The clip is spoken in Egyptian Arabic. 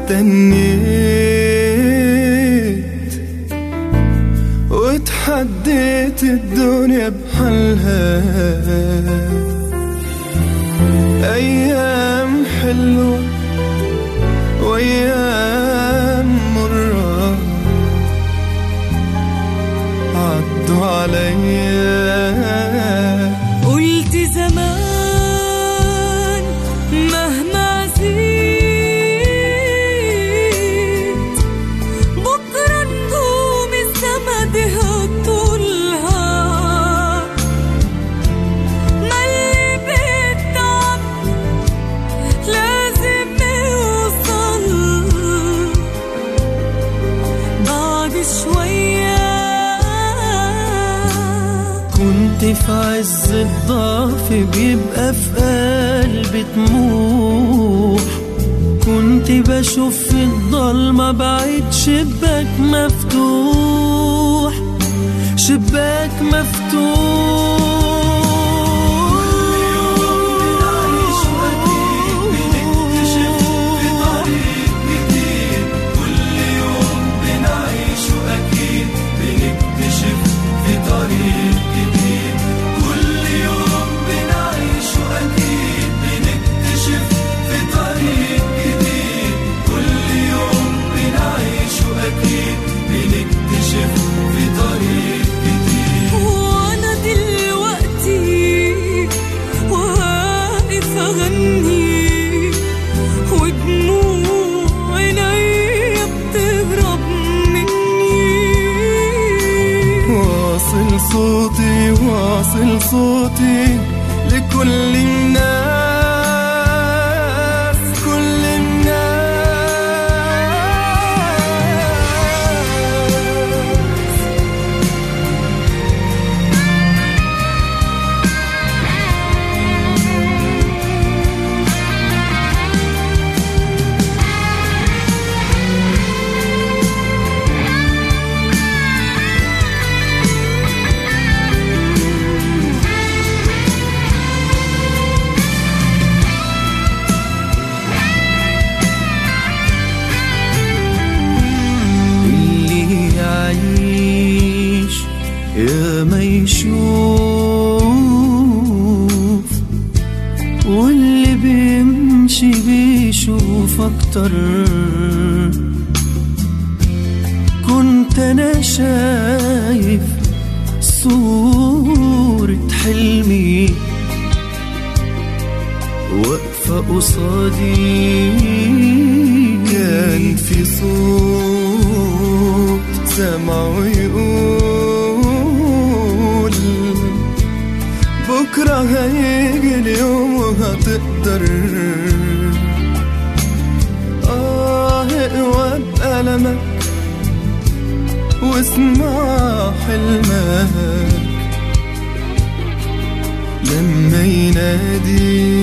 استنيت وتحديت الدنيا بحالها أيام حلوة وأيام مرة عدوا عليا قلت زمان مهما زيد بكرة نجوم السما دي هتطولها ما اللي بيتعب لازم يوصل بعد شوية كنت في عز الضعف بيبقى في قلبي طموح كنت بشوف في الضلمة بعيد شباك مفتوح شباك وانا دلوقتي واقف اغني ودموع عينيا بتهرب مني واصل صوتي واصل صوتي لكل الناس كل الناس اللي يعيش يا ما يشوف واللي بيمشي بيشوف اكتر كنت انا شايف صورة حلمي واقفة قصادي كان في صوت سمعه يقول بكرة هيجي اليوم وهتقدر آه اقوى بألمك واسمع حلمك لما ينادي